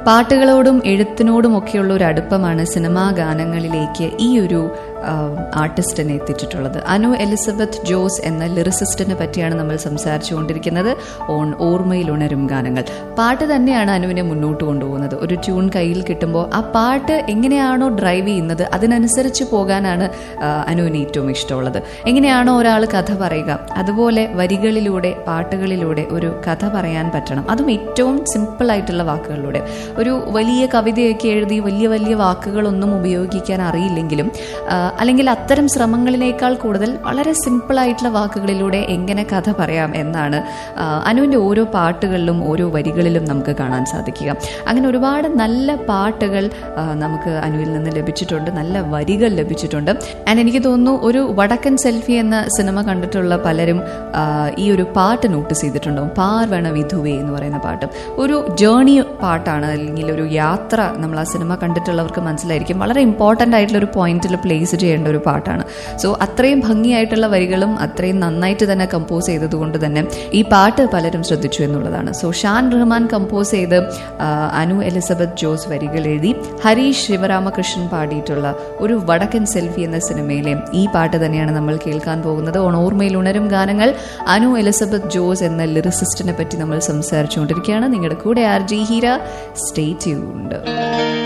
പാട്ടുകളോടും എഴുത്തിനോടും ഒക്കെയുള്ള ഒരു അടുപ്പമാണ് സിനിമാ ഗാനങ്ങളിലേക്ക് ഈ ഒരു ആർട്ടിസ്റ്റിനെ എത്തിച്ചിട്ടുള്ളത് അനു എലിസബത്ത് ജോസ് എന്ന ലിറിസിസ്റ്റിനെ പറ്റിയാണ് നമ്മൾ സംസാരിച്ചുകൊണ്ടിരിക്കുന്നത് ഓൺ ഓർമ്മയിൽ ഉണരും ഗാനങ്ങൾ പാട്ട് തന്നെയാണ് അനുവിനെ മുന്നോട്ട് കൊണ്ടുപോകുന്നത് ഒരു ട്യൂൺ കയ്യിൽ കിട്ടുമ്പോൾ ആ പാട്ട് എങ്ങനെയാണോ ഡ്രൈവ് ചെയ്യുന്നത് അതിനനുസരിച്ച് പോകാനാണ് ആ, അനുവിന് ഏറ്റവും ഇഷ്ടമുള്ളത് എങ്ങനെയാണോ ഒരാൾ കഥ പറയുക അതുപോലെ വരികളിലൂടെ പാട്ടുകളിലൂടെ ഒരു കഥ പറയാൻ പറ്റണം അതും ഏറ്റവും സിമ്പിൾ ആയിട്ടുള്ള വാക്കുകളിലൂടെ ഒരു വലിയ കവിതയൊക്കെ എഴുതി വലിയ വലിയ വാക്കുകളൊന്നും ഉപയോഗിക്കാൻ അറിയില്ലെങ്കിലും ആ, അല്ലെങ്കിൽ അത്തരം ശ്രമങ്ങളിനേക്കാൾ കൂടുതൽ വളരെ സിമ്പിൾ ആയിട്ടുള്ള വാക്കുകളിലൂടെ എങ്ങനെ കഥ പറയാം എന്നാണ് ആ, അനുവിൻ്റെ ഓരോ പാട്ടുകളിലും ഓരോ വരികളിലും നമുക്ക് കാണാൻ സാധിക്കുക അങ്ങനെ ഒരുപാട് നല്ല പാട്ടുകൾ ആ, നമുക്ക് അനുവിൽ നിന്ന് ലഭിച്ചിട്ടുണ്ട് നല്ല വരികൾ ലഭിച്ചിട്ടുണ്ട് ആൻഡ് എനിക്ക് തോന്നുന്നു ഒരു വടക്കൻ സെൽഫി എന്ന സിനിമ കണ്ടിട്ടുള്ള പലരും ആ, ഈ ഒരു പാട്ട് നോട്ടീസ് ചെയ്തിട്ടുണ്ടാവും പാർവണ വിധുവേ എന്ന് പറയുന്ന പാട്ട് ഒരു ജേണി പാട്ടാണ് അല്ലെങ്കിൽ ഒരു യാത്ര നമ്മൾ ആ സിനിമ കണ്ടിട്ടുള്ളവർക്ക് മനസ്സിലായിരിക്കും വളരെ ഇമ്പോർട്ടൻ്റ് ആയിട്ടുള്ള ഒരു പോയിന്റിൽ പ്ലേസ് ചെയ്യേണ്ട ഒരു പാട്ടാണ് സോ അത്രയും ഭംഗിയായിട്ടുള്ള വരികളും അത്രയും നന്നായിട്ട് തന്നെ കമ്പോസ് ചെയ്തതുകൊണ്ട് തന്നെ ഈ പാട്ട് പലരും ശ്രദ്ധിച്ചു എന്നുള്ളതാണ് സോ ഷാൻ റഹ്മാൻ കമ്പോസ് ചെയ്ത് ആ, അനു എലിസബത്ത് ജോസ് വരികൾ എഴുതി ഹരീഷ് ശിവരാമകൃഷ്ണൻ പാടിയിട്ടുള്ള ഒരു വടക്കൻ സെൽഫി എന്ന സിനിമയിലെ ഈ പാട്ട് തന്നെയാണ് നമ്മൾ കേൾക്കാൻ പോകുന്നത് ഓൺ ഓർമ്മയിൽ ഉണരും ഗാനങ്ങൾ അനു എലിസബത്ത് ജോസ് എന്ന ലിറിസിസ്റ്റിനെ പറ്റി നമ്മൾ സംസാരിച്ചുകൊണ്ടിരിക്കുകയാണ് നിങ്ങളുടെ കൂടെ R G Heera stay tuned